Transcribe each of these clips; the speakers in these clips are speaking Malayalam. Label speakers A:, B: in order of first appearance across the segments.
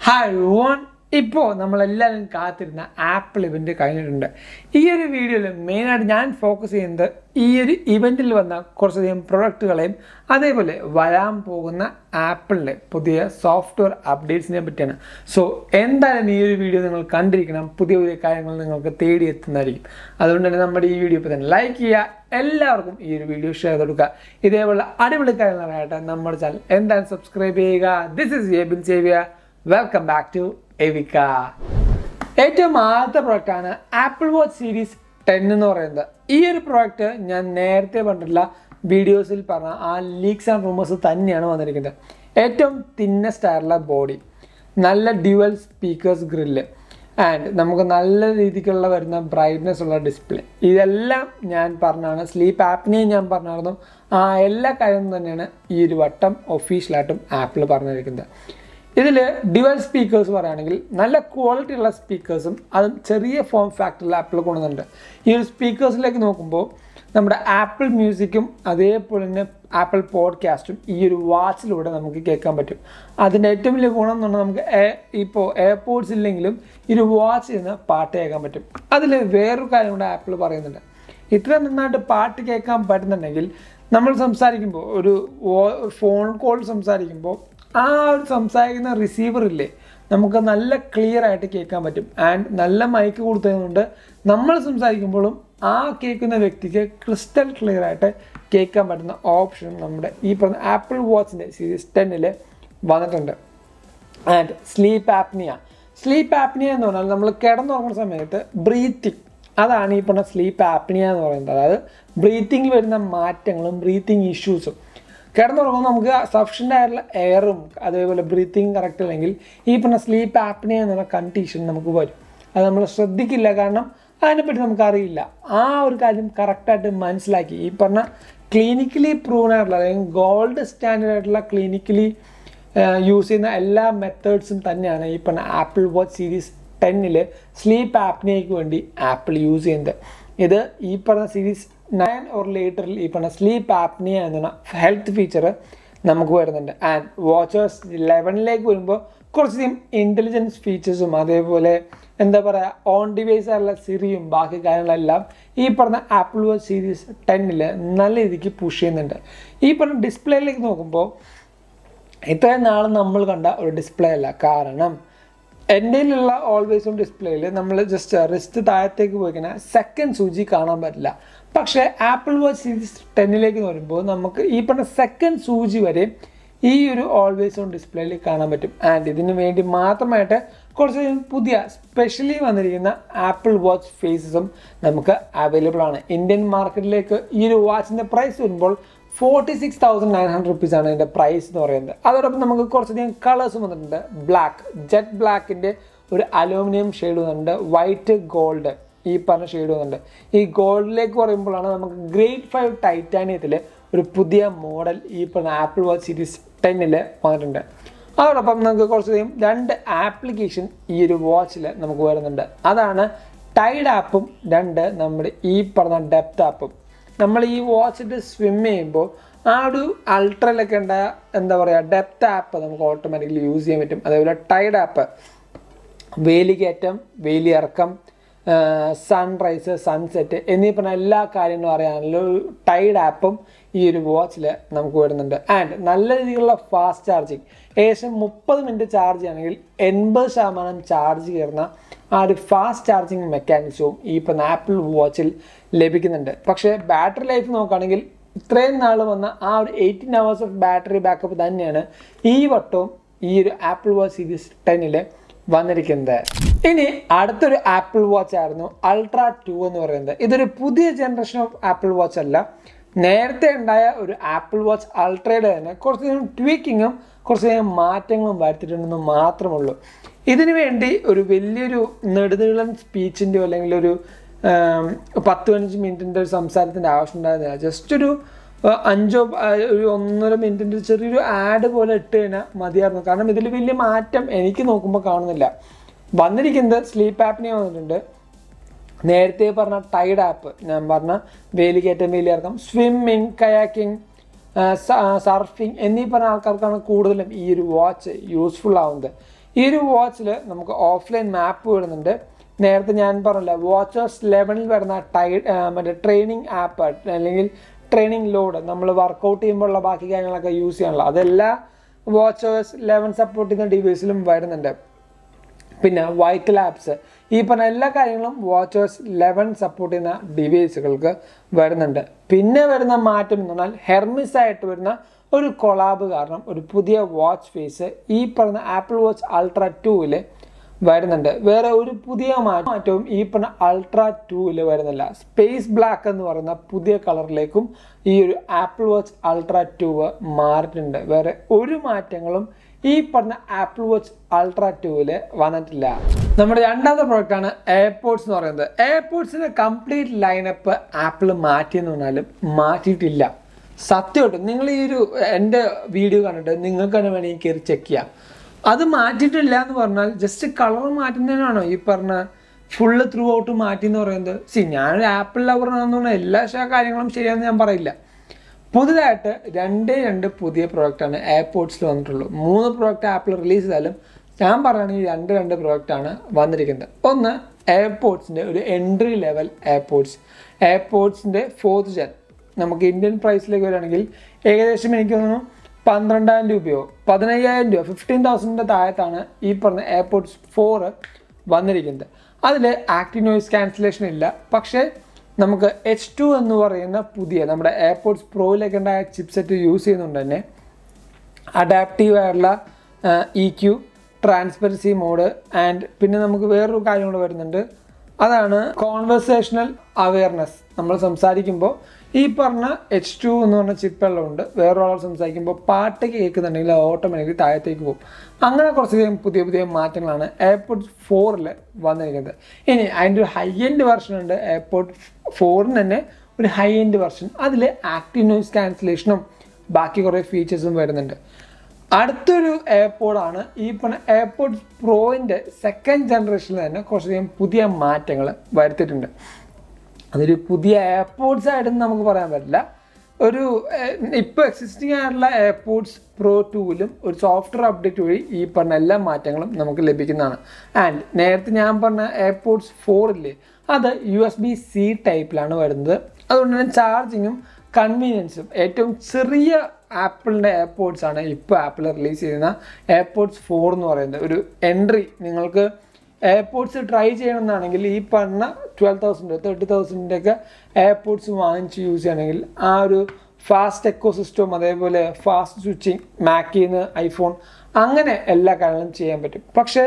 A: ഹായ് വൺ ഇപ്പോൾ നമ്മളെല്ലാവരും കാത്തിരുന്ന ആപ്പിൾ ഇവൻ്റ് കഴിഞ്ഞിട്ടുണ്ട് ഈ ഒരു വീഡിയോയിൽ മെയിനായിട്ട് ഞാൻ ഫോക്കസ് ചെയ്യുന്നത് ഈ ഒരു ഇവൻറ്റിൽ വന്ന കുറച്ചധികം പ്രൊഡക്റ്റുകളെയും അതേപോലെ വരാൻ പോകുന്ന ആപ്പിളിൻ്റെ പുതിയ സോഫ്റ്റ്വെയർ അപ്ഡേറ്റ്സിനെ പറ്റിയാണ് സോ എന്തായാലും ഈ ഒരു വീഡിയോ നിങ്ങൾ കണ്ടിരിക്കണം പുതിയ പുതിയ കാര്യങ്ങൾ നിങ്ങൾക്ക് തേടിയെത്തുന്നതായിരിക്കും അതുകൊണ്ട് തന്നെ നമ്മുടെ ഈ വീഡിയോ ഇപ്പോൾ തന്നെ ലൈക്ക് ചെയ്യുക എല്ലാവർക്കും ഈ ഒരു വീഡിയോ ഷെയർ ചെയ്ത് കൊടുക്കുക ഇതേപോലെ അടിപൊളി കാര്യങ്ങളായിട്ട് നമ്മുടെ ചാനൽ എന്തായാലും സബ്സ്ക്രൈബ് ചെയ്യുക ദിസ് ഇസ് എബിൻ സേവിയ വെൽക്കം ബാക്ക് ടു എവിക്ക ഏറ്റവും ആദ്യത്തെ പ്രൊഡക്റ്റാണ് ആപ്പിൾ വാച്ച് സീരീസ് ടെൻ എന്ന് പറയുന്നത് ഈ ഒരു പ്രോഡക്റ്റ് ഞാൻ നേരത്തെ പറഞ്ഞിട്ടുള്ള വീഡിയോസിൽ പറഞ്ഞ ആ ലീക്സ് ആൻഡ് റൂമേഴ്സ് തന്നെയാണ് വന്നിരിക്കുന്നത് ഏറ്റവും തിന്നസ്റ്റ് ആയിട്ടുള്ള ബോഡി നല്ല ഡ്യുവൽ സ്പീക്കേഴ്സ് ഗ്രില്ല് ആൻഡ് നമുക്ക് നല്ല രീതിക്കുള്ള വരുന്ന ബ്രൈറ്റ്നെസ് ഉള്ള ഡിസ്പ്ലേ ഇതെല്ലാം ഞാൻ പറഞ്ഞാണ് സ്ലീപ്പ് ആപ്പിനെയും ഞാൻ പറഞ്ഞായിരുന്നു ആ എല്ലാ കാര്യവും തന്നെയാണ് ഈ ഒരു വട്ടം ഒഫീഷ്യലായിട്ടും ആപ്പിൾ പറഞ്ഞിരിക്കുന്നത് ഇതിൽ ഡ്യുവൽ സ്പീക്കേഴ്സ് പറയുകയാണെങ്കിൽ നല്ല ക്വാളിറ്റി ഉള്ള സ്പീക്കേഴ്സും അതും ചെറിയ ഫോം ഫാക്ടറിൽ ആപ്പിൾ കൊണ്ടുവന്നുണ്ട് ഈ ഒരു സ്പീക്കേഴ്സിലേക്ക് നോക്കുമ്പോൾ നമ്മുടെ ആപ്പിൾ മ്യൂസിക്കും അതേപോലെ തന്നെ ആപ്പിൾ പോഡ്കാസ്റ്റും ഈ ഒരു വാച്ചിലൂടെ നമുക്ക് കേൾക്കാൻ പറ്റും അതിൻ്റെ ഏറ്റവും വലിയ ഗുണം എന്ന് പറഞ്ഞാൽ നമുക്ക് ഇപ്പോൾ എയർപോർട്സ് ഇല്ലെങ്കിലും ഈ ഒരു വാച്ച് നിന്ന് പാട്ട് കേൾക്കാൻ പറ്റും അതിൽ വേറൊരു കാര്യം കൂടെ ആപ്പിൾ പറയുന്നുണ്ട് ഇത്രയും നന്നായിട്ട് പാട്ട് കേൾക്കാൻ പറ്റുന്നുണ്ടെങ്കിൽ നമ്മൾ സംസാരിക്കുമ്പോൾ ഒരു ഫോൺ കോൾ സംസാരിക്കുമ്പോൾ ആ ഒരു സംസാരിക്കുന്ന റിസീവർ ഇല്ലേ നമുക്ക് നല്ല ക്ലിയർ ആയിട്ട് കേൾക്കാൻ പറ്റും ആൻഡ് നല്ല മൈക്ക് കൊടുത്തതുകൊണ്ട് നമ്മൾ സംസാരിക്കുമ്പോഴും ആ കേൾക്കുന്ന വ്യക്തിക്ക് ക്രിസ്റ്റൽ ക്ലിയർ ആയിട്ട് കേൾക്കാൻ പറ്റുന്ന ഓപ്ഷൻ നമ്മുടെ ഈ പറഞ്ഞ ആപ്പിൾ വാച്ചിൻ്റെ സീരീസ് ടെന്നിൽ വന്നിട്ടുണ്ട് and sleep apnea sleep apnea എന്ന് പറഞ്ഞാൽ നമ്മൾ കിടന്നുറങ്ങുന്ന സമയത്ത് ബ്രീത്തിങ് അതാണ് ഈ പറഞ്ഞ സ്ലീപ്പ് ആപ്നിയ എന്ന് പറയുന്നത് അതായത് ബ്രീത്തിങ്ങിൽ വരുന്ന മാറ്റങ്ങളും ബ്രീത്തിങ് ഇഷ്യൂസും കിടന്നുറങ്ങുമ്പോൾ നമുക്ക് സഫിഷ്യൻ്റ് ആയിട്ടുള്ള എയറും അതേപോലെ ബ്രീത്തിങ് കറക്റ്റ് അല്ലെങ്കിൽ ഈ പറഞ്ഞ സ്ലീപ്പ് ആപ്നിയ എന്നുള്ള കണ്ടീഷൻ നമുക്ക് വരും അത് നമ്മൾ ശ്രദ്ധിക്കില്ല കാരണം അതിനെപ്പറ്റി നമുക്കറിയില്ല ആ ഒരു കാര്യം കറക്റ്റായിട്ട് മനസ്സിലാക്കി ഈ പറഞ്ഞ ക്ലിനിക്കലി പ്രൂവൺ ആയിട്ടുള്ള അല്ലെങ്കിൽ ഗോൾഡ് സ്റ്റാൻഡേർഡ് ആയിട്ടുള്ള ക്ലിനിക്കലി യൂസ് ചെയ്യുന്ന എല്ലാ മെത്തേഡ്സും തന്നെയാണ് ഈ പറഞ്ഞ ആപ്പിൾ വാച്ച് സീരീസ് ടെന്നിൽ സ്ലീപ്പ് ആപ്നിയയ്ക്ക് വേണ്ടി ആപ്പിൾ യൂസ് ചെയ്യുന്നത് ഇത് ഈ പറഞ്ഞ സീരീസ് നയൻ ഓർ ലേറ്ററിൽ ഈ പറഞ്ഞ സ്ലീപ്പ് ആപ്നിയ എന്ന ഹെൽത്ത് ഫീച്ചർ നമുക്ക് വരുന്നുണ്ട് ആൻഡ് വാച്ചേഴ്സ് ലെവനിലേക്ക് വരുമ്പോൾ കുറച്ചധികം ഇൻ്റലിജൻസ് ഫീച്ചേഴ്സും അതേപോലെ എന്താ പറയുക ഓൺ ഡിവൈസ് ആയിട്ടുള്ള സിറിയും ബാക്കി കാര്യങ്ങളെല്ലാം ഈ പറഞ്ഞ ആപ്പിൾ വാച്ച് സീരീസ് ടെന്നിൽ നല്ല രീതിക്ക് പുഷ് ചെയ്യുന്നുണ്ട് ഈ പറഞ്ഞ ഡിസ്പ്ലേയിലേക്ക് നോക്കുമ്പോൾ ഇത്രയും നാൾ നമ്മൾ കണ്ട ഒരു ഡിസ്പ്ലേ അല്ല കാരണം എൻ്റെയിലുള്ള ഓൾവേസ് ഓൺ ഡിസ്പ്ലേയിൽ നമ്മൾ ജസ്റ്റ് റിസ്റ്റ് താഴത്തേക്ക് പോയി കഴിഞ്ഞാൽ സെക്കൻഡ് സൂചി കാണാൻ പറ്റില്ല പക്ഷേ ആപ്പിൾ വാച്ച് സീരീസ് ടെന്നിലേക്ക് വരുമ്പോൾ നമുക്ക് ഈ പറഞ്ഞ സെക്കൻഡ് സൂചി വരെ ഈ ഒരു ഓൾവേസ് ഓൺ ഡിസ്പ്ലേയിൽ കാണാൻ പറ്റും ആൻഡ് ഇതിനു വേണ്ടി മാത്രമായിട്ട് കുറച്ച് പുതിയ സ്പെഷ്യലി വന്നിരിക്കുന്ന ആപ്പിൾ വാച്ച് ഫേസസും നമുക്ക് അവൈലബിൾ ആണ് ഇന്ത്യൻ മാർക്കറ്റിലേക്ക് ഈ ഒരു വാച്ചിൻ്റെ പ്രൈസ് വരുമ്പോൾ forty six thousand nine hundred rupees ആണ് ഇതിൻ്റെ പ്രൈസ് എന്ന് പറയുന്നത് അതോടൊപ്പം നമുക്ക് കുറച്ചധികം കളേഴ്സ് വന്നിട്ടുണ്ട് ബ്ലാക്ക് ജെറ്റ് ബ്ലാക്കിൻ്റെ ഒരു അലൂമിനിയം ഷെയ്ഡ് വന്നിട്ടുണ്ട് വൈറ്റ് ഗോൾഡ് ഈ പറഞ്ഞ ഷെയ്ഡ് വന്നിട്ടുണ്ട് ഈ ഗോൾഡിലേക്ക് പറയുമ്പോഴാണ് നമുക്ക് ഗ്രേറ്റ് ഫൈവ് ടൈറ്റാനിയത്തിൽ ഒരു പുതിയ മോഡൽ ഈ പറഞ്ഞ ആപ്പിൾ വാച്ച് സീരീസ് ടെന്നിൽ വന്നിട്ടുണ്ട് അതോടൊപ്പം നമുക്ക് കുറച്ചധികം രണ്ട് ആപ്ലിക്കേഷൻ ഈ ഒരു വാച്ചിൽ നമുക്ക് വരുന്നുണ്ട് അതാണ് ടൈഡ് ആപ്പും രണ്ട് നമ്മുടെ ഈ പറഞ്ഞ ഡെപ്ത് ആപ്പും നമ്മൾ ഈ വാച്ചിട്ട് സ്വിം ചെയ്യുമ്പോൾ ആ ഒരു അൾട്രയിലൊക്കെ ഉണ്ടായ എന്താ പറയുക ഡെപ്ത് ആപ്പ് നമുക്ക് ഓട്ടോമാറ്റിക്കലി യൂസ് ചെയ്യാൻ പറ്റും അതേപോലെ ടൈഡ് ആപ്പ് വേലി കയറ്റം വേലി ഇറക്കം സൺറൈസ് സൺസെറ്റ് എന്നീ പറഞ്ഞ എല്ലാ കാര്യങ്ങളും അറിയാനുള്ള ഒരു ടൈഡ് ആപ്പും ഈ ഒരു വാച്ചിൽ നമുക്ക് വരുന്നുണ്ട് ആൻഡ് നല്ല രീതിയിലുള്ള ഫാസ്റ്റ് ചാർജിങ് ഏകദേശം മുപ്പത് മിനിറ്റ് ചാർജ് ചെയ്യണമെങ്കിൽ എൺപത് ശതമാനം ചാർജ് കയറുന്ന ആ ഒരു ഫാസ്റ്റ് ചാർജിങ് മെക്കാനിസവും ഈ ഇപ്പം ആപ്പിൾ വാച്ചിൽ ലഭിക്കുന്നുണ്ട് പക്ഷേ ബാറ്ററി ലൈഫ് നോക്കുകയാണെങ്കിൽ ഇത്രയും നാൾ വന്ന ആ ഒരു eighteen hours of battery backup തന്നെയാണ് ഈ വട്ടവും ഈ ഒരു ആപ്പിൾ വാച്ച് സീരീസ് ടെന്നിൽ വന്നിരിക്കുന്നത് ഇനി അടുത്തൊരു ആപ്പിൾ വാച്ച് ആയിരുന്നു അൾട്രാ ടു എന്ന് പറയുന്നത് ഇതൊരു പുതിയ ജനറേഷൻ ഓഫ് ആപ്പിൾ വാച്ച് അല്ല നേരത്തെ ഉണ്ടായ ഒരു ആപ്പിൾ വാച്ച് അൾട്രയുടെ തന്നെ കുറച്ചധികം ട്വീക്കിങ്ങും കുറച്ചധികം മാറ്റങ്ങളും വരുത്തിയിട്ടുണ്ടെന്ന് മാത്രമുള്ളൂ ഇതിനു വേണ്ടി ഒരു വലിയൊരു നെടുനീളൻ സ്പീച്ചിൻ്റെയോ അല്ലെങ്കിൽ ഒരു പത്ത് പതിനഞ്ച് മിനിറ്റിൻ്റെ ഒരു സംസാരത്തിൻ്റെ ആവശ്യം ഉണ്ടായിരുന്നില്ല ജസ്റ്റ് ഒരു അഞ്ചോ ഒരു ഒന്നര മിനിറ്റിൻ്റെ ചെറിയൊരു ആഡ് പോലെ ഇട്ട് കഴിഞ്ഞാൽ മതിയായിരുന്നു കാരണം ഇതിൽ വലിയ മാറ്റം എനിക്ക് നോക്കുമ്പോൾ കാണുന്നില്ല വന്നിരിക്കുന്നത് സ്ലീപ്പ് ആപ്പിനെ വന്നിട്ടുണ്ട് നേരത്തെ പറഞ്ഞ ടൈഡ് ആപ്പ് ഞാൻ പറഞ്ഞ വേലിക്കയറ്റം വേലിയിറക്കം സ്വിമ്മിങ് കയാക്കിംഗ് സർഫിംഗ് എന്നീ പറഞ്ഞ ആൾക്കാർക്കാണ് കൂടുതലും ഈ ഒരു വാച്ച് യൂസ്ഫുൾ ആവുന്നത് ഈ ഒരു വാച്ചിൽ നമുക്ക് ഓഫ്ലൈൻ മാപ്പ് വരുന്നുണ്ട് നേരത്തെ ഞാൻ പറഞ്ഞില്ല വാച്ചേഴ്സ് ലെവനിൽ വരുന്ന ടൈ മറ്റേ ട്രെയിനിങ് ആപ്പ് അല്ലെങ്കിൽ ട്രെയിനിങ് ലോഡ് നമ്മൾ വർക്കൗട്ട് ചെയ്യുമ്പോഴുള്ള ബാക്കി കാര്യങ്ങളൊക്കെ യൂസ് ചെയ്യാനുള്ള അതെല്ലാ വാച്ചേഴ്സ് ലെവൻ സപ്പോർട്ട് ചെയ്യുന്ന ഡിവൈസിലും വരുന്നുണ്ട് പിന്നെ വൈറ്റൽ ആപ്സ് ഈ പറഞ്ഞ എല്ലാ കാര്യങ്ങളും വാച്ചേഴ്സ് ലെവൻ സപ്പോർട്ട് ചെയ്യുന്ന ഡിവൈസുകൾക്ക് വരുന്നുണ്ട് പിന്നെ വരുന്ന മാറ്റം എന്ന് പറഞ്ഞാൽ ഹെർമിസ് ആയിട്ട് വരുന്ന ഒരു കൊളാബ് കാരണം ഒരു പുതിയ വാച്ച് ഫേസ് ഈ പറഞ്ഞ ആപ്പിൾ വാച്ച് അൾട്ര ടൂവിൽ വരുന്നുണ്ട് വേറെ ഒരു പുതിയ മാറ്റവും ഈ പറഞ്ഞ അൾട്ര ടൂവിൽ വരുന്നില്ല സ്പേസ് ബ്ലാക്ക് എന്ന് പറയുന്ന പുതിയ കളറിലേക്കും ഈ ഒരു ആപ്പിൾ വാച്ച് അൾട്ര ടൂ മാറിയിട്ടുണ്ട് വേറെ ഒരു മാറ്റങ്ങളും ഈ പറഞ്ഞ ആപ്പിൾ വാച്ച് അൾട്ര ടൂവിൽ വന്നിട്ടില്ല നമ്മുടെ രണ്ടാമത്തെ പ്രോഡക്റ്റാണ് എയർപോർട്സ് എന്ന് പറയുന്നത് എയർപോർട്സിന്റെ കംപ്ലീറ്റ് ലൈനപ്പ് ആപ്പിൾ മാറ്റിയെന്ന് പറഞ്ഞാലും മാറ്റിയിട്ടില്ല സത്യമായിട്ടും നിങ്ങൾ ഈ ഒരു എൻ്റെ വീഡിയോ കണ്ടിട്ട് നിങ്ങൾക്ക് തന്നെ വേണമെങ്കിൽ കയറി ചെക്ക് ചെയ്യാം അത് മാറ്റിയിട്ടില്ല എന്ന് പറഞ്ഞാൽ ജസ്റ്റ് കളർ മാറ്റുന്നതിനാണോ ഈ പറഞ്ഞ ഫുള്ള് ത്രൂ ഔട്ട് മാറ്റി എന്ന് പറയുന്നത് സി ഞാനൊരു ആപ്പിൾ ലവറാണെന്ന് എല്ലാ കാര്യങ്ങളും ശരിയാണെന്ന് ഞാൻ പറയില്ല പുതുതായിട്ട് രണ്ടേ രണ്ട് പുതിയ പ്രോഡക്റ്റാണ് എയർപോർട്സിൽ വന്നിട്ടുള്ളൂ മൂന്ന് പ്രോഡക്റ്റ് ആപ്പിൾ റിലീസ് ചെയ്താലും ഞാൻ പറയുകയാണെങ്കിൽ രണ്ട് രണ്ട് പ്രോഡക്റ്റാണ് വന്നിരിക്കുന്നത് ഒന്ന് എയർപോർട്സിൻ്റെ ഒരു എൻട്രി ലെവൽ എയർപോർട്സ് എയർപോർട്സിൻ്റെ ഫോർത്ത് ജെൻ നമുക്ക് ഇന്ത്യൻ പ്രൈസിലേക്ക് വരികയാണെങ്കിൽ ഏകദേശം എനിക്ക് തോന്നുന്നു പന്ത്രണ്ടായിരം രൂപയോ പതിനയ്യായിരം രൂപ ഫിഫ്റ്റീൻ തൗസൻഡിൻ്റെ താഴത്താണ് ഈ പറഞ്ഞ എയർപോർട്സ് ഫോർ വന്നിരിക്കുന്നത് അതിൽ ആക്റ്റീവ് നോയിസ് ക്യാൻസലേഷൻ ഇല്ല പക്ഷേ നമുക്ക് എച്ച് ടു എന്ന് പറയുന്ന പുതിയ നമ്മുടെ എയർപോർട്സ് പ്രോയിലേക്ക് ഉണ്ടായ ചിപ്സെറ്റ് യൂസ് ചെയ്യുന്നുണ്ട് തന്നെ അഡാപ്റ്റീവ് ആയിട്ടുള്ള E Q transparency mode and പിന്നെ നമുക്ക് വേറൊരു കാര്യം കൂടെ വരുന്നുണ്ട് അതാണ് കോൺവെർസേഷണൽ അവയർനെസ് നമ്മൾ സംസാരിക്കുമ്പോൾ ഈ പറഞ്ഞ എച്ച് ടു എന്ന് പറഞ്ഞ ചിപ്പെല്ലാം ഉണ്ട് വേറൊരാൾ സംസാരിക്കുമ്പോൾ പാട്ട് കേൾക്കുന്നുണ്ടെങ്കിൽ ഓട്ടോമാറ്റിക്കലി താഴത്തേക്ക് പോകും അങ്ങനെ കുറച്ചധികം പുതിയ പുതിയ മാറ്റങ്ങളാണ് എയർപോർട്ട് ഫോറിൽ വന്നിരിക്കുന്നത് ഇനി അതിൻ്റെ ഒരു ഹൈ എൻഡ് വെർഷൻ ഉണ്ട് എയർപോർട്ട് ഫോറിന് തന്നെ ഒരു ഹൈ എൻഡ് വെർഷൻ അതിൽ ആക്റ്റീവ് നോയിസ് ക്യാൻസലേഷനും ബാക്കി കുറേ ഫീച്ചേഴ്സും വരുന്നുണ്ട് അടുത്തൊരു എയർപോർട്ടാണ് ഈ പറഞ്ഞ എയർപോർട്ട് പ്രോയിൻ്റെ സെക്കൻഡ് ജനറേഷനിൽ തന്നെ കുറച്ചധികം പുതിയ മാറ്റങ്ങൾ വരുത്തിയിട്ടുണ്ട് അതൊരു പുതിയ എയർപോർട്സ് ആയിട്ടൊന്നും നമുക്ക് പറയാൻ പറ്റില്ല ഒരു ഇപ്പോൾ എക്സിസ്റ്റിംഗ് ആയിട്ടുള്ള എയർപോർട്സ് പ്രോ ടൂവിലും ഒരു സോഫ്റ്റ്വെയർ അപ്ഡേറ്റ് വഴി ഈ പറഞ്ഞ എല്ലാ മാറ്റങ്ങളും നമുക്ക് ലഭിക്കുന്നതാണ് ആൻഡ് നേരത്തെ ഞാൻ പറഞ്ഞ എയർപോർട്സ് ഫോറില്ലേ അത് യു എസ് ബി സി ടൈപ്പിലാണ് വരുന്നത് അതുകൊണ്ട് തന്നെ ചാർജിങ്ങും കൺവീനിയൻസും ഏറ്റവും ചെറിയ ആപ്പിളിൻ്റെ എയർപോർട്സ് ആണ് ഇപ്പോൾ ആപ്പിൾ റിലീസ് ചെയ്യുന്ന എയർപോർട്സ് ഫോർ എന്ന് പറയുന്നത് ഒരു എൻട്രി നിങ്ങൾക്ക് എയർപോർട്സ് ട്രൈ ചെയ്യണമെന്നാണെങ്കിൽ ഈ പറഞ്ഞ ട്വൽവ് തൗസൻഡ് തേർട്ടി തൗസൻഡിൻ്റെ ഒക്കെ എയർപോർട്സ് വാങ്ങിച്ച് യൂസ് ചെയ്യണമെങ്കിൽ ആ ഒരു ഫാസ്റ്റ് എക്കോ സിസ്റ്റവും അതേപോലെ ഫാസ്റ്റ് സ്വിച്ചിങ് മാക്കിൽ നിന്ന് ഐഫോൺ അങ്ങനെ എല്ലാ കാര്യങ്ങളും ചെയ്യാൻ പറ്റും പക്ഷേ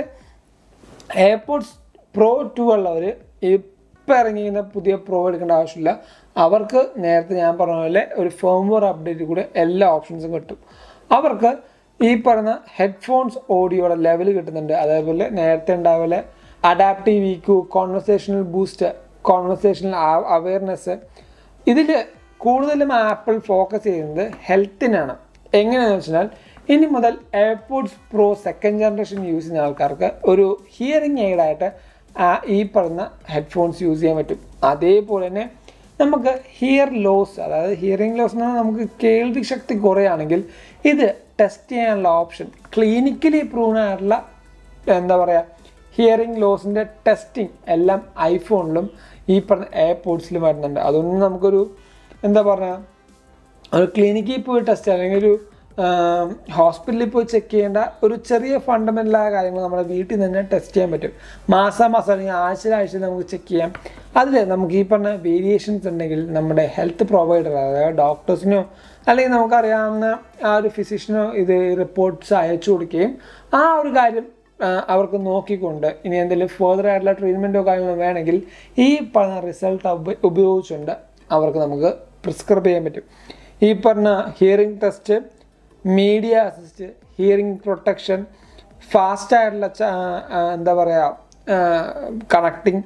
A: എയർപോർട്സ് പ്രോ ടു ഉള്ളവർ ഇപ്പം ഇറങ്ങിയിരുന്ന പുതിയ പ്രോ എടുക്കേണ്ട ആവശ്യമില്ല അവർക്ക് നേരത്തെ ഞാൻ പറഞ്ഞ പോലെ ഒരു ഫേംവെയർ അപ്ഡേറ്റ് കൂടെ എല്ലാ ഓപ്ഷൻസും കിട്ടും അവർക്ക് ഈ പറഞ്ഞ ഹെഡ്ഫോൺസ് ഓഡിയോയുടെ ലെവൽ കിട്ടുന്നുണ്ട് അതേപോലെ നേരത്തെ ഉണ്ടാവില്ല adaptive EQ conversational boost conversational awareness ഇതിൽ കൂടുതലും ആപ്പിൾ ഫോക്കസ് ചെയ്യുന്നത് ഹെൽത്തിനാണ് എങ്ങനെയാണെന്ന് വെച്ചാൽ ഇനി മുതൽ AirPods pro second generation use ചെയ്യുന്ന ആൾക്കാർക്ക് ഒരു ഹിയറിംഗ് എയ്ഡായിട്ട് ഈ പറഞ്ഞ ഹെഡ്ഫോൺസ് യൂസ് ചെയ്യാൻ പറ്റും അതേപോലെ തന്നെ നമുക്ക് ഹിയർ ലോസ് അതായത് ഹിയറിംഗ് ലോസ് എന്ന് പറഞ്ഞാൽ നമുക്ക് കേൾവി ശക്തി കുറയാണെങ്കിൽ ഇത് ടെസ്റ്റ് ചെയ്യാനുള്ള ഓപ്ഷൻ ക്ലിനിക്കലി പ്രൂവൺ ആയിട്ടുള്ള എന്താ പറയുക ഹിയറിംഗ് ലോസിൻ്റെ ടെസ്റ്റിംഗ് എല്ലാം ഐഫോണിലും ഈ പറഞ്ഞ എയർപോർട്സിലും വരുന്നുണ്ട് അതുകൊണ്ട് നമുക്കൊരു എന്താ പറയുക ഒരു ക്ലിനിക്കിൽ പോയി ടെസ്റ്റ് അല്ലെങ്കിൽ ഒരു ഹോസ്പിറ്റലിൽ പോയി ചെക്ക് ചെയ്യേണ്ട ഒരു ചെറിയ ഫണ്ടമെൻ്റലായ കാര്യങ്ങൾ നമ്മുടെ വീട്ടിൽ നിന്ന് തന്നെ ടെസ്റ്റ് ചെയ്യാൻ പറ്റും മാസം മാസം അല്ലെങ്കിൽ ആഴ്ച ആഴ്ച നമുക്ക് ചെക്ക് ചെയ്യാം അതിൽ നമുക്ക് ഈ പറഞ്ഞ വേരിയേഷൻസ് ഉണ്ടെങ്കിൽ നമ്മുടെ ഹെൽത്ത് പ്രൊവൈഡർ അതായത് ഡോക്ടേഴ്സിനോ അല്ലെങ്കിൽ നമുക്കറിയാവുന്ന ആ ഒരു ഫിസിഷ്യനോ ഇത് റിപ്പോർട്ട്സ് അയച്ചു കൊടുക്കുകയും ആ ഒരു കാര്യം അവർക്ക് നോക്കിക്കൊണ്ട് ഇനി എന്തെങ്കിലും ഫെർദർ ആയിട്ടുള്ള ട്രീറ്റ്മെൻറ്റോ കാര്യങ്ങളോ വേണമെങ്കിൽ ഈ പറഞ്ഞ റിസൾട്ട് ഉപയോഗിച്ചുകൊണ്ട് അവർക്ക് നമുക്ക് പ്രിസ്ക്രൈബ് ചെയ്യാൻ പറ്റും ഈ പറഞ്ഞ hearing test media assist hearing protection fast ആയിട്ടുള്ള എന്താ പറയുക connecting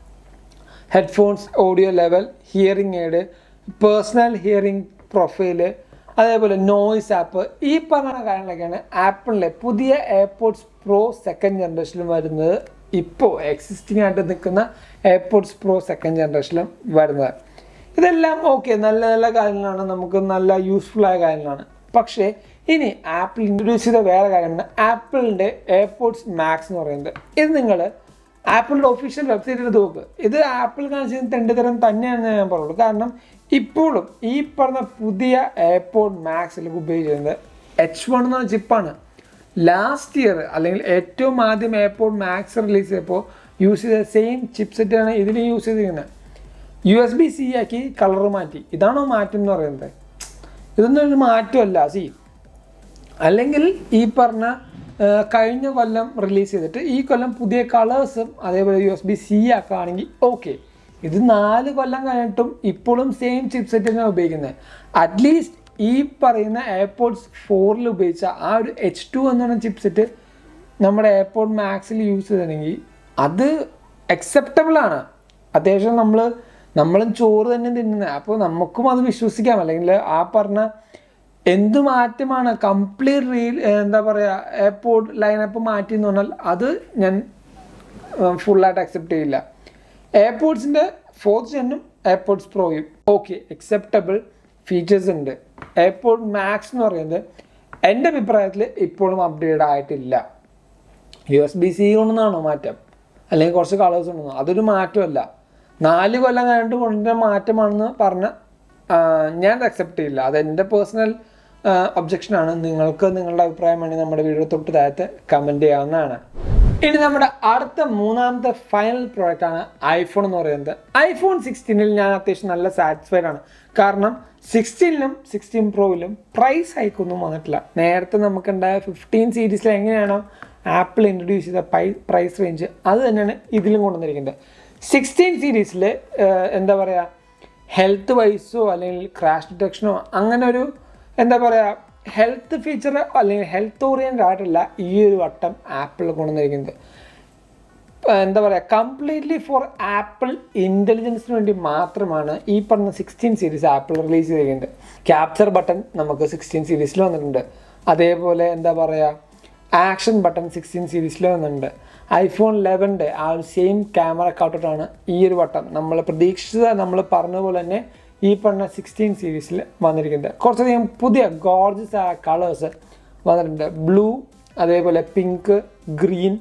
A: headphones audio level hearing aid personal hearing profile അതേപോലെ നോയ്സ് ആപ്പ് ഈ പറഞ്ഞ കാര്യങ്ങളൊക്കെയാണ് ആപ്പിളിലെ പുതിയ എയർപോർട്സ് പ്രോ സെക്കൻഡ് ജനറേഷനിലും വരുന്നത് ഇപ്പോൾ എക്സിസ്റ്റിംഗ് ആയിട്ട് നിൽക്കുന്ന എയർപോർട്സ് പ്രോ സെക്കൻഡ് ജനറേഷനിലും വരുന്നത് ഇതെല്ലാം ഓക്കെ നല്ല നല്ല കാര്യങ്ങളാണ് നമുക്ക് നല്ല യൂസ്ഫുൾ ആയ കാര്യങ്ങളാണ് പക്ഷേ ഇനി ആപ്പിൾ ഇൻട്രൊഡ്യൂസ് ചെയ്ത വേറെ കാര്യമാണ് ആപ്പിളിൻ്റെ എയർപോർട്സ് മാക്സ് എന്ന് പറയുന്നത് ഇത് നിങ്ങൾ ആപ്പിളിൻ്റെ ഒഫീഷ്യൽ വെബ്സൈറ്റിൽ നോക്ക് ഇത് ആപ്പിൾ കാണിച്ചത് തെണ്ടിത്തരം തന്നെയാണെന്ന് ഞാൻ പറയുള്ളൂ കാരണം ഇപ്പോഴും ഈ പറഞ്ഞ പുതിയ എയർപോർട്ട് മാക്സിൽ ഉപയോഗിക്കുന്നത് എച്ച് വൺ എന്ന ചിപ്പാണ് ലാസ്റ്റ് ഇയർ അല്ലെങ്കിൽ ഏറ്റവും ആദ്യം എയർപോർട്ട് മാക്സ് റിലീസ് ചെയ്തപ്പോൾ യൂസ് ചെയ്ത സെയിം ചിപ്സെറ്റാണ് ഇതിൽ യൂസ് ചെയ്തിരിക്കുന്നത് യു എസ് ബി സി ആക്കി കളർ മാറ്റി ഇതാണോ മാറ്റം എന്ന് പറയുന്നത് ഇതൊന്നും ഒരു മാറ്റമല്ല സി അല്ലെങ്കിൽ ഈ പറഞ്ഞ ആ, കഴിഞ്ഞ കൊല്ലം റിലീസ് ചെയ്തിട്ട് ഈ കൊല്ലം പുതിയ കളേഴ്സും അതേപോലെ യു എസ് ബി സി ആക്കുകയാണെങ്കിൽ ഓക്കെ ഇത് നാല് കൊല്ലം കഴിഞ്ഞിട്ടും ഇപ്പോഴും സെയിം ചിപ്സെറ്റ് തന്നെയാണ് ഉപയോഗിക്കുന്നത് അറ്റ്ലീസ്റ്റ് ഈ പറയുന്ന എയർപോർട്സ് ഫോറിൽ ഉപയോഗിച്ച ആ ഒരു എച്ച് ടു എന്ന് പറയുന്ന ചിപ്സെറ്റ് നമ്മുടെ എയർപോർട്ട് മാക്സിൽ യൂസ് ചെയ്തിട്ടുണ്ടെങ്കിൽ അത് acceptable ആണ് അത്യാവശ്യം നമ്മൾ നമ്മളും ചോറ് തന്നെ തിന്നുന്നത് അപ്പോൾ നമുക്കും അത് വിശ്വസിക്കാം അല്ലെങ്കിൽ ആ പറഞ്ഞ എന്ത് മാറ്റമാണ് കംപ്ലീറ്റ് റീൽ എന്താ പറയുക എയർപോർട്ട് ലൈനപ്പ് മാറ്റി എന്ന് പറഞ്ഞാൽ അത് ഞാൻ ഫുള്ളായിട്ട് അക്സെപ്റ്റ് ചെയ്യില്ല എയർപോർട്സിൻ്റെ ഫോർത്ത് ജെന്നും എയർപോർട്സ് പ്രോയും ഓക്കെ അക്സെപ്റ്റബിൾ ഫീച്ചേഴ്സ് ഉണ്ട് എയർപോർട്ട് മാക്സ് എന്ന് പറയുന്നത് എൻ്റെ അഭിപ്രായത്തിൽ ഇപ്പോഴും അപ്ഡേറ്റ് ആയിട്ടില്ല യു എസ് ബി സി കൊണ്ടെന്നാണോ മാറ്റം അല്ലെങ്കിൽ കുറച്ച് കളേഴ്സ് ഉണ്ടെന്നോ അതൊരു മാറ്റമല്ല നാല് കൊല്ലം കഴിഞ്ഞിട്ട് കൊണ്ടുവരുന്ന മാറ്റമാണെന്ന് പറഞ്ഞ ആ, ഞാൻ അക്സെപ്റ്റ് ചെയ്യില്ല അത് എൻ്റെ പേഴ്സണൽ ഒബ്ജക്ഷനാണ് നിങ്ങൾക്ക് നിങ്ങളുടെ അഭിപ്രായം വേണമെങ്കിൽ നമ്മുടെ വീഡിയോ തൊട്ട് താഴത്ത് കമൻറ്റ് ചെയ്യാവുന്നതാണ് ഇനി നമ്മുടെ അടുത്ത മൂന്നാമത്തെ ഫൈനൽ പ്രോഡക്റ്റ് ആണ് ഐഫോൺ എന്ന് പറയുന്നത് ഐഫോൺ സിക്സ്റ്റീനിൽ ഞാൻ അത്യാവശ്യം നല്ല സാറ്റിസ്ഫൈഡ് ആണ് കാരണം സിക്സ്റ്റീനിലും സിക്സ്റ്റീൻ പ്രോയിലും പ്രൈസ് ഹൈക്കൊന്നും വന്നിട്ടില്ല നേരത്തെ നമുക്കുണ്ടായ ഫിഫ്റ്റീൻ സീരീസിൽ എങ്ങനെയാണോ ആപ്പിൾ ഇൻട്രൊഡ്യൂസ് ചെയ്ത പ്രൈസ് റേഞ്ച് അത് തന്നെയാണ് ഇതിലും കൊണ്ടുവന്നിരിക്കുന്നത് സിക്സ്റ്റീൻ സീരീസിൽ എന്താ പറയുക ഹെൽത്ത് വൈസോ അല്ലെങ്കിൽ ക്രാഷ് ഡിറ്റക്ഷനോ അങ്ങനെ ഒരു എന്താ പറയുക ഹെൽത്ത് ഫീച്ചർ അല്ലെങ്കിൽ ഹെൽത്ത് ഓറിയൻറ്റഡ് ആയിട്ടല്ല ഈ ഒരു വട്ടം ആപ്പിൾ കൊണ്ടുവന്നിരിക്കുന്നത് ഇപ്പം എന്താ പറയുക കംപ്ലീറ്റ്ലി ഫോർ ആപ്പിൾ ഇൻ്റലിജൻസിന് വേണ്ടി മാത്രമാണ് ഈ പറഞ്ഞ സിക്സ്റ്റീൻ സീരീസ് ആപ്പിൾ റിലീസ് ചെയ്തിരിക്കുന്നത് ക്യാപ്ചർ ബട്ടൺ നമുക്ക് സിക്സ്റ്റീൻ സീരീസിൽ വന്നിട്ടുണ്ട് അതേപോലെ എന്താ പറയുക ആക്ഷൻ ബട്ടൺ സിക്സ്റ്റീൻ സീരീസിൽ വന്നിട്ടുണ്ട് ഐഫോൺ ലെവൻ്റെ ആ ഒരു സെയിം ക്യാമറ കൗട്ടറാണ് ഈ ഒരു വട്ടം നമ്മൾ പ്രതീക്ഷിച്ചത് നമ്മൾ പറഞ്ഞ പോലെ തന്നെ ഈ പറഞ്ഞ സിക്സ്റ്റീൻ സീരീസിൽ വന്നിരിക്കുന്നത് കുറച്ചധികം പുതിയ ഗോർജസ് ആയ കളേഴ്സ് വന്നിട്ടുണ്ട് ബ്ലൂ അതേപോലെ പിങ്ക് ഗ്രീൻ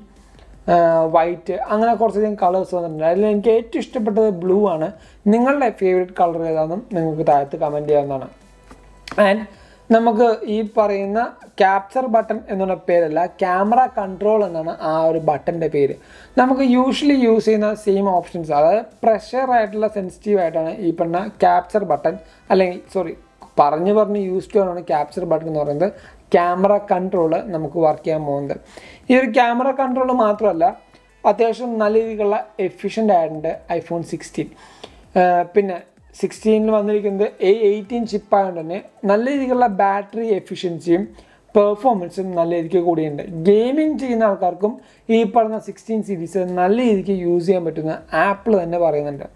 A: വൈറ്റ് അങ്ങനെ കുറച്ചധികം കളേഴ്സ് വന്നിട്ടുണ്ട് അതിൽ എനിക്ക് ഏറ്റവും ഇഷ്ടപ്പെട്ടത് ബ്ലൂ ആണ് നിങ്ങളുടെ ഫേവറേറ്റ് കളർ ഏതാണെന്നും നിങ്ങൾക്ക് താഴത്ത് കമൻറ്റ് ചെയ്യാവുന്നതാണ് ആൻഡ് നമുക്ക് ഈ പറയുന്ന ക്യാപ്ചർ ബട്ടൺ എന്നുള്ള പേരല്ല ക്യാമറ കൺട്രോൾ എന്നാണ് ആ ഒരു ബട്ടൻ്റെ പേര് നമുക്ക് യൂഷ്വലി യൂസ് ചെയ്യുന്ന സെയിം ഓപ്ഷൻസ് അതായത് പ്രഷർ ആയിട്ടുള്ള സെൻസിറ്റീവ് ആയിട്ടാണ് ഈ പറഞ്ഞ ക്യാപ്ചർ ബട്ടൺ അല്ലെങ്കിൽ സോറി പറഞ്ഞു പറഞ്ഞ് യൂസ് ടു ആണ് ക്യാപ്ചർ ബട്ടൺ എന്ന് പറയുന്നത് ക്യാമറ കൺട്രോൾ നമുക്ക് വർക്ക് ചെയ്യാൻ പോകുന്നത് ഈ ഒരു ക്യാമറ കൺട്രോൾ മാത്രമല്ല അത്യാവശ്യം നല്ല രീതിയിലുള്ള എഫിഷ്യൻ്റ് ആയിട്ടുണ്ട് ഐഫോൺ സിക്സ്റ്റീൻ പിന്നെ സിക്സ്റ്റീനിൽ വന്നിരിക്കുന്നത് എ എയ്റ്റീൻ ചിപ്പ് ആയതുകൊണ്ട് തന്നെ നല്ല രീതിയിലുള്ള ബാറ്ററി എഫിഷ്യൻസിയും പെർഫോമൻസും നല്ല രീതിക്ക് കൂടിയുണ്ട് ഗെയിമിംഗ് ചെയ്യുന്ന ആൾക്കാർക്കും ഈ പറഞ്ഞ സിക്സ്റ്റീൻ സീരീസ് നല്ല രീതിക്ക് യൂസ് ചെയ്യാൻ പറ്റുന്ന ആപ്പിൾ തന്നെ പറയുന്നുണ്ട്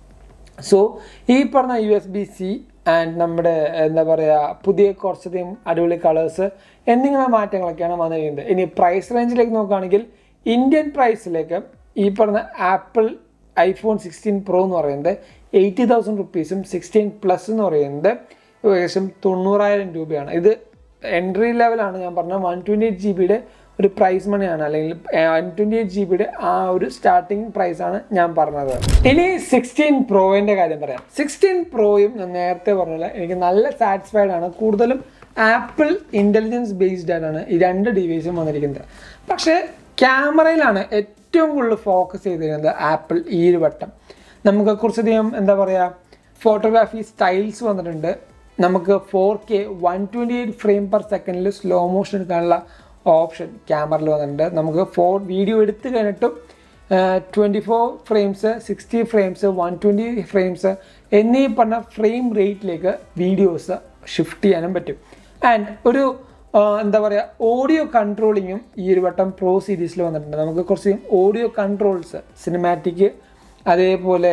A: സോ ഈ പറഞ്ഞ U S B C and നമ്മുടെ എന്താ പറയുക പുതിയ കുറച്ചധികം അടിപൊളി കളേഴ്സ് എന്നിങ്ങനെ മാറ്റങ്ങളൊക്കെയാണ് വന്നിരിക്കുന്നത് ഇനി പ്രൈസ് റേഞ്ചിലേക്ക് നോക്കുകയാണെങ്കിൽ ഇന്ത്യൻ പ്രൈസിലേക്ക് ഈ പറഞ്ഞ ആപ്പിൾ ഐഫോൺ സിക്സ്റ്റീൻ പ്രോ എന്ന് പറയുന്നത് എയ്റ്റി തൗസൻഡ് റുപ്പീസും സിക്സ്റ്റീൻ പ്ലസ് എന്ന് പറയുന്നത് ഏകദേശം തൊണ്ണൂറായിരം രൂപയാണ് ഇത് എൻട്രി ലെവലാണ് ഞാൻ പറഞ്ഞ വൺ ട്വൻറ്റി എയ്റ്റ് ജി ബിയുടെ ഒരു പ്രൈസ് മണിയാണ് അല്ലെങ്കിൽ വൺ ട്വൻറ്റി എയ്റ്റ് ജി ബിയുടെ ആ ഒരു സ്റ്റാർട്ടിങ് പ്രൈസാണ് ഞാൻ പറഞ്ഞത് ഇനി സിക്സ്റ്റീൻ പ്രോയിൻ്റെ കാര്യം പറയാം സിക്സ്റ്റീൻ പ്രോയും ഞാൻ നേരത്തെ പറഞ്ഞില്ല എനിക്ക് നല്ല സാറ്റിസ്ഫൈഡ് ആണ് കൂടുതലും ആപ്പിൾ ഇൻ്റലിജൻസ് ബേസ്ഡ് ആയിട്ടാണ് ഈ രണ്ട് ഡിവൈസും വന്നിരിക്കുന്നത് പക്ഷേ ക്യാമറയിലാണ് ഏറ്റവും കൂടുതൽ ഫോക്കസ് ചെയ്തിരിക്കുന്നത് ആപ്പിൾ ഈ ഒരു വട്ടം നമുക്ക് കുറച്ചധികം എന്താ പറയുക ഫോട്ടോഗ്രാഫി സ്റ്റൈൽസ് വന്നിട്ടുണ്ട് നമുക്ക് four K one twenty eight frame per സെക്കൻഡിൽ സ്ലോ മോഷൻ എടുക്കാനുള്ള ഓപ്ഷൻ ക്യാമറയിൽ വന്നിട്ടുണ്ട് നമുക്ക് ഫോർ വീഡിയോ എടുത്തു കഴിഞ്ഞിട്ടും twenty four frames sixty frames one twenty frames എന്നീ പറഞ്ഞ ഫ്രെയിം റേറ്റിലേക്ക് വീഡിയോസ് ഷിഫ്റ്റ് ചെയ്യാനും പറ്റും ആൻഡ് ഒരു ആ, എന്താ പറയുക ഓഡിയോ കൺട്രോളിങ്ങും ഈ ഒരു വട്ടം പ്രോ സീരീസിൽ വന്നിട്ടുണ്ട് നമുക്ക് കുറച്ച് ഓഡിയോ കൺട്രോൾസ് സിനിമാറ്റിക് അതേപോലെ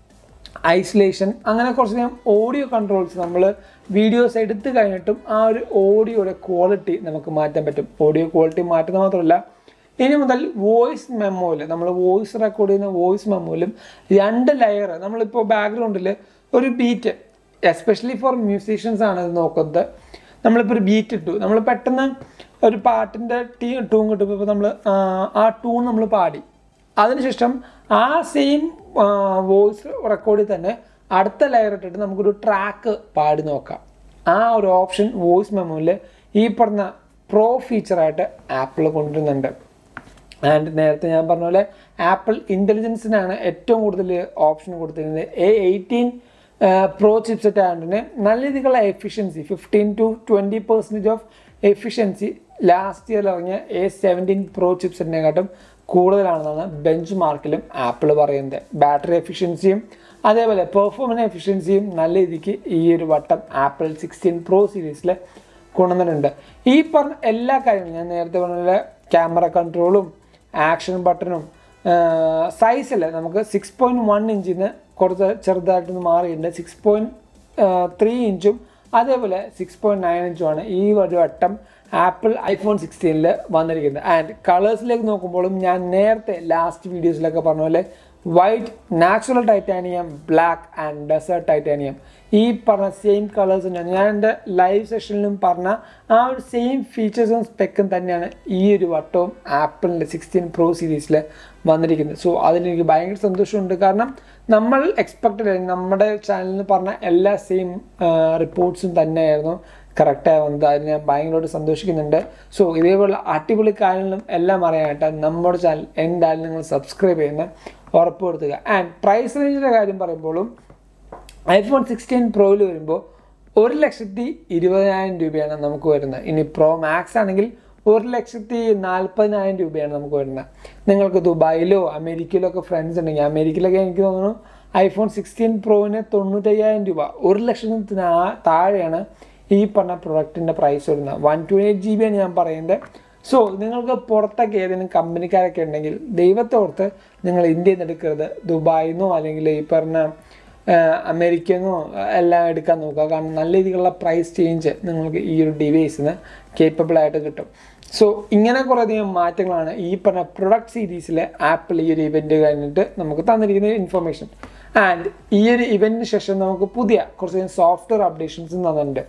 A: ഐസൊലേഷൻ അങ്ങനെ കുറച്ചധികം ഓഡിയോ കൺട്രോൾസ് നമ്മൾ വീഡിയോസ് എടുത്തു കഴിഞ്ഞിട്ടും ആ ഒരു ഓഡിയോയുടെ ക്വാളിറ്റി നമുക്ക് മാറ്റാൻ പറ്റും ഓഡിയോ ക്വാളിറ്റി മാറ്റുന്നത് മാത്രമല്ല ഇനി മുതൽ വോയിസ് മെമ്മോയിൽ നമ്മൾ വോയിസ് റെക്കോർഡ് ചെയ്യുന്ന വോയിസ് മെമ്മോയിലും രണ്ട് ലെയർ നമ്മളിപ്പോൾ ബാക്ക്ഗ്രൗണ്ടിൽ ഒരു ബീറ്റ് എസ്പെഷ്യലി ഫോർ മ്യൂസീഷ്യൻസ് ആണ് ഇത് നോക്കുന്നത് നമ്മളിപ്പോൾ ഒരു ബീറ്റ് ഇട്ടു നമ്മൾ പെട്ടെന്ന് ഒരു പാട്ടിൻ്റെ ടീ ടൂൺ കിട്ടുമ്പോൾ ഇപ്പോൾ നമ്മൾ ആ ടൂൺ നമ്മൾ പാടി അതിനുശേഷം ആ സെയിം വോയിസ് റെക്കോർഡിൽ തന്നെ അടുത്ത ലെയർ ഇട്ടിട്ട് നമുക്കൊരു ട്രാക്ക് പാടി നോക്കാം ആ ഒരു ഓപ്ഷൻ വോയിസ് മെമ്മോയിൽ ഈ പറഞ്ഞ പ്രോ ഫീച്ചറായിട്ട് ആപ്പിൾ കൊണ്ടുവരുന്നുണ്ട് ആൻഡ് നേരത്തെ ഞാൻ പറഞ്ഞ പോലെ ആപ്പിൾ ഇൻ്റലിജൻസിനാണ് ഏറ്റവും കൂടുതൽ ഓപ്ഷൻ കൊടുത്തിരുന്നത് എ എയ്റ്റീൻ പ്രോ ചിപ്സെറ്റ് ആയതുകൊണ്ട് നല്ല രീതിയിലുള്ള efficiency fifteen to twenty percentage of efficiency last year ഇറങ്ങിയ എ സെവൻറ്റീൻ പ്രോ ചിപ്സെറ്റിനെക്കാട്ടും കൂടുതലാണെന്നാണ് ബെഞ്ച് മാർക്കിലും ആപ്പിൾ പറയുന്നത് ബാറ്ററി എഫിഷ്യൻസിയും അതേപോലെ പെർഫോമൻസ് എഫിഷ്യൻസിയും നല്ല രീതിക്ക് ഈ ഒരു വട്ടം ആപ്പിൾ സിക്സ്റ്റീൻ പ്രോ സീരീസിൽ കൊണ്ടുവന്നിട്ടുണ്ട് ഈ പറഞ്ഞ എല്ലാ കാര്യങ്ങളും ഞാൻ നേരത്തെ പറഞ്ഞ പോലെ ക്യാമറ കൺട്രോളും ആക്ഷൻ ബട്ടണും സൈസിൽ നമുക്ക് സിക്സ് പോയിൻറ്റ് വൺ ഇഞ്ചിൽ നിന്ന് കുറച്ച് ചെറുതായിട്ടൊന്ന് മാറിയിട്ടുണ്ട് സിക്സ് പോയിൻറ്റ് ത്രീ ഇഞ്ചും അതേപോലെ സിക്സ് പോയിൻറ്റ് നയൻ ഇഞ്ചുമാണ് ഈ ഒരു വട്ടം ആപ്പിൾ ഐഫോൺ സിക്സ്റ്റീനിൽ വന്നിരിക്കുന്നത് ആൻഡ് കളേഴ്സിലേക്ക് നോക്കുമ്പോഴും ഞാൻ നേരത്തെ ലാസ്റ്റ് വീഡിയോസിലൊക്കെ പറഞ്ഞ പോലെ white natural titanium black and desert titanium ഈ പറഞ്ഞ സെയിം കളേഴ്സ് തന്നെയാണ് ഞാൻ എൻ്റെ ലൈവ് സെഷനിലും പറഞ്ഞ ആ ഒരു സെയിം ഫീച്ചേഴ്സും സ്പെക്കും തന്നെയാണ് ഈ ഒരു വട്ടവും ആപ്പിളിൻ്റെ സിക്സ്റ്റീൻ പ്രോ സീരീസിൽ വന്നിരിക്കുന്നത് സോ അതിലെനിക്ക് ഭയങ്കര സന്തോഷമുണ്ട് കാരണം നമ്മൾ എക്സ്പെക്റ്റഡ് നമ്മുടെ ചാനലിൽ പറഞ്ഞ എല്ലാ സെയിം റിപ്പോർട്ട്സും തന്നെയായിരുന്നു കറക്റ്റായി വന്നത് അതിന് ഞാൻ ഭയങ്കരമായിട്ട് സന്തോഷിക്കുന്നുണ്ട് സോ ഇതേപോലുള്ള അടിപൊളി കാര്യങ്ങളും എല്ലാം അറിയാനായിട്ട് നമ്മുടെ ചാനൽ എന്തായാലും നിങ്ങൾ സബ്സ്ക്രൈബ് ചെയ്യുന്ന ഉറപ്പുവരുത്തുക ആൻഡ് പ്രൈസ് റേഞ്ചിൻ്റെ കാര്യം പറയുമ്പോഴും ഐഫോൺ സിക്സ്റ്റീൻ പ്രോയിൽ വരുമ്പോൾ ഒരു ലക്ഷത്തി ഇരുപതിനായിരം രൂപയാണ് നമുക്ക് വരുന്നത് ഇനി പ്രോ മാക്സ് ആണെങ്കിൽ ഒരു ലക്ഷത്തി നാൽപ്പതിനായിരം രൂപയാണ് നമുക്ക് വരുന്നത് നിങ്ങൾക്ക് ദുബായിലോ അമേരിക്കയിലോ ഒക്കെ ഫ്രണ്ട്സ് ഉണ്ടെങ്കിൽ അമേരിക്കയിലൊക്കെ എനിക്ക് തോന്നുന്നു ഐഫോൺ സിക്സ്റ്റീൻ പ്രോവിന് തൊണ്ണൂറ്റയ്യായിരം രൂപ ഒരു ലക്ഷത്തിന് താഴെയാണ് ഈ പറഞ്ഞ പ്രൊഡക്റ്റിൻ്റെ പ്രൈസ് വരുന്നത് one two eight G B ആണ് ഞാൻ പറയുന്നത് സോ നിങ്ങൾക്ക് പുറത്തൊക്കെ ഏതെങ്കിലും കമ്പനിക്കാരൊക്കെ ഉണ്ടെങ്കിൽ ദൈവത്തെ ഓർത്ത് നിങ്ങൾ ഇന്ത്യയിൽ നിന്ന് എടുക്കരുത് ദുബായിൽ നിന്നോ അല്ലെങ്കിൽ ഈ പറഞ്ഞ അമേരിക്കയിൽ നിന്നോ എല്ലാം എടുക്കാൻ നോക്കുക കാരണം നല്ല രീതിയിലുള്ള പ്രൈസ് ചേഞ്ച് നിങ്ങൾക്ക് ഈ ഒരു ഡിവൈസിന് കേപ്പബിൾ ആയിട്ട് കിട്ടും സോ ഇങ്ങനെ കുറേയധികം മാറ്റങ്ങളാണ് ഈ പറഞ്ഞ പ്രൊഡക്റ്റ് സീരീസിൽ ആപ്പിൾ ഈ ഒരു ഇവൻറ്റ് കഴിഞ്ഞിട്ട് നമുക്ക് തന്നിരിക്കുന്ന ഇൻഫർമേഷൻ ആൻഡ് ഈ ഒരു ഇവൻറ്റിന് ശേഷം നമുക്ക് പുതിയ കുറച്ച് സോഫ്റ്റ്വെയർ അപ്ഡേഷൻസും തന്നിട്ടുണ്ട്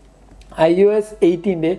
A: ഐ ഒ എസ് എയ്റ്റീൻ്റെ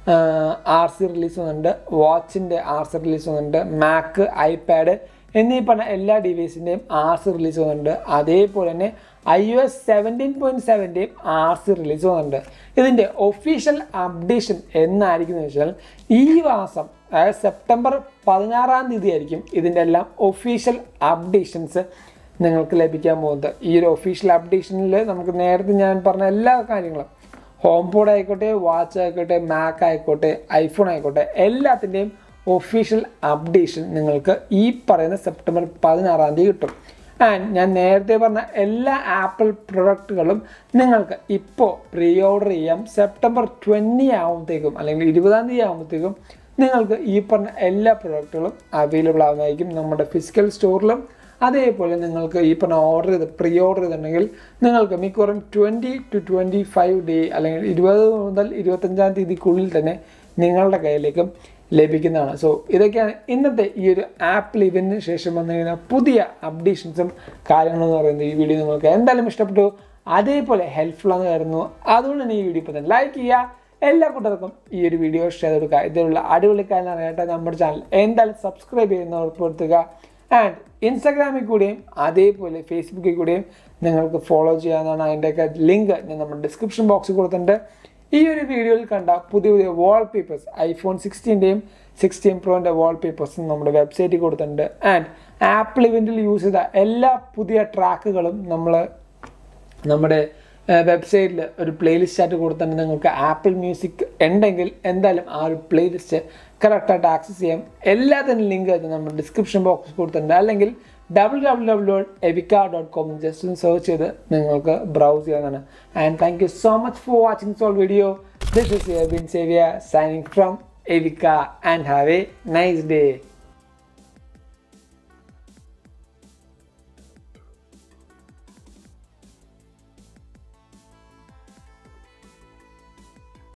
A: ആർ സി റിലീസ് വന്നിട്ടുണ്ട് വാച്ചിൻ്റെ ആർ സി റിലീസ് വന്നിട്ടുണ്ട് മാക്ക് ഐപാഡ് എന്നീ പറഞ്ഞ എല്ലാ ഡിവൈസിൻ്റെയും ആർ സി റിലീസ് വന്നിട്ടുണ്ട് അതേപോലെ തന്നെ I O S seventeen point സെവൻ്റെയും ആർ സി റിലീസ് വന്നിട്ടുണ്ട് ഇതിൻ്റെ ഒഫീഷ്യൽ അപ്ഡേഷൻ എന്നായിരിക്കും എന്ന് വെച്ചാൽ ഈ മാസം അതായത് സെപ്റ്റംബർ പതിനാറാം തീയതി ആയിരിക്കും ഇതിൻ്റെ എല്ലാം ഒഫീഷ്യൽ അപ്ഡേഷൻസ് നിങ്ങൾക്ക് ലഭിക്കാൻ പോകുന്നത് ഈ ഒരു ഒഫീഷ്യൽ അപ്ഡേഷനിൽ നമുക്ക് നേരത്തെ ഞാൻ പറഞ്ഞ എല്ലാ കാര്യങ്ങളും ഹോം പോഡ് ആയിക്കോട്ടെ വാച്ച് ആയിക്കോട്ടെ മാക്ക് ആയിക്കോട്ടെ ഐഫോൺ ആയിക്കോട്ടെ എല്ലാത്തിൻ്റെയും ഒഫീഷ്യൽ അപ്ഡേഷൻ നിങ്ങൾക്ക് ഈ പറയുന്ന സെപ്റ്റംബർ പതിനാറാം തീയതി കിട്ടും ആൻഡ് ഞാൻ നേരത്തെ പറഞ്ഞ എല്ലാ ആപ്പിൾ പ്രൊഡക്റ്റുകളും നിങ്ങൾക്ക് ഇപ്പോൾ പ്രീ ഓർഡർ ചെയ്യാം സെപ്റ്റംബർ ട്വൻറ്റി ആകുമ്പോഴത്തേക്കും അല്ലെങ്കിൽ ഇരുപതാം തീയതി ആകുമ്പോഴത്തേക്കും നിങ്ങൾക്ക് ഈ പറഞ്ഞ എല്ലാ പ്രൊഡക്റ്റുകളും അവൈലബിൾ ആവുന്നതായിരിക്കും നമ്മുടെ ഫിസിക്കൽ സ്റ്റോറിലും അതേപോലെ നിങ്ങൾക്ക് ഈ പറഞ്ഞ ഓർഡർ ചെയ്ത് പ്രീ ഓർഡർ ചെയ്തിട്ടുണ്ടെങ്കിൽ നിങ്ങൾക്ക് മിക്കവാറും twenty two twenty five day അല്ലെങ്കിൽ ഇരുപത് മുതൽ ഇരുപത്തഞ്ചാം തീയതിക്കുള്ളിൽ തന്നെ നിങ്ങളുടെ കയ്യിലേക്കും ലഭിക്കുന്നതാണ് സോ ഇതൊക്കെയാണ് ഇന്നത്തെ ഈ ഒരു ആപ്പിൾ ഇവൻറ്റിന് ശേഷം വന്നിരിക്കുന്ന പുതിയ അപ്ഡേഷൻസും കാര്യങ്ങളും എന്ന് പറയുന്നത് ഈ വീഡിയോ നിങ്ങൾക്ക് എന്തായാലും ഇഷ്ടപ്പെട്ടു അതേപോലെ ഹെൽപ്ഫുൾ ആണെന്ന് കരുതുന്നു അതുകൊണ്ട് തന്നെ ഈ വീഡിയോ ഇപ്പോൾ തന്നെ ലൈക്ക് ചെയ്യുക എല്ലാ കൂട്ടർക്കും ഈ ഒരു വീഡിയോ ഷെയർ കൊടുക്കുക ഇതിലുള്ള അടിപൊളി കാര്യം അറിയാട്ടെ നമ്മുടെ ചാനൽ എന്തായാലും സബ്സ്ക്രൈബ് ചെയ്യുന്ന ഉറപ്പുവരുത്തുക ആൻഡ് ഇൻസ്റ്റാഗ്രാമിൽ കൂടെയും അതേപോലെ ഫേസ്ബുക്കിൽ കൂടെയും നിങ്ങൾക്ക് ഫോളോ ചെയ്യാവുന്നതാണ് അതിൻ്റെയൊക്കെ ലിങ്ക് ഞാൻ നമ്മുടെ ഡിസ്ക്രിപ്ഷൻ ബോക്സിൽ കൊടുത്തിട്ടുണ്ട് ഈ ഒരു വീഡിയോയിൽ കണ്ട പുതിയ പുതിയ വാൾ പേപ്പേഴ്സ് ഐഫോൺ സിക്സ്റ്റീൻ്റെയും സിക്സ്റ്റീൻ പ്രോൻ്റെ വാൾ പേപ്പേഴ്സും നമ്മുടെ വെബ്സൈറ്റിൽ കൊടുത്തിട്ടുണ്ട് ആൻഡ് ആപ്പിൾ ഇവൻറ്റിൽ യൂസ് ചെയ്ത എല്ലാ പുതിയ ട്രാക്കുകളും നമ്മൾ നമ്മുടെ വെബ്സൈറ്റിൽ ഒരു പ്ലേലിസ്റ്റ് ആയിട്ട് കൊടുത്തിട്ടുണ്ട് നിങ്ങൾക്ക് ആപ്പിൾ മ്യൂസിക് ഉണ്ടെങ്കിൽ എന്തായാലും ആ ഒരു പ്ലേലിസ്റ്റ് കറക്റ്റായിട്ട് ആക്സസ് ചെയ്യാം എല്ലാത്തിനും ലിങ്ക് നമ്മൾ ഡിസ്ക്രിപ്ഷൻ ബോക്സിൽ കൊടുത്തിട്ടുണ്ട് അല്ലെങ്കിൽ ഡബ്ല്യൂ ഡബ്ല്യൂ ഡബ്ല്യൂ ഡോട്ട് എവിക്ക ഡോട്ട് കോം ജസ്റ്റ് ഒന്ന് സെർച്ച് ചെയ്ത് നിങ്ങൾക്ക് ബ്രൗസ് ചെയ്യാവുന്നതാണ് and thank you so much for watching so video this is Bin സേവിയ സൈനിങ് ഫ്രം എവിക്ക and have a nice day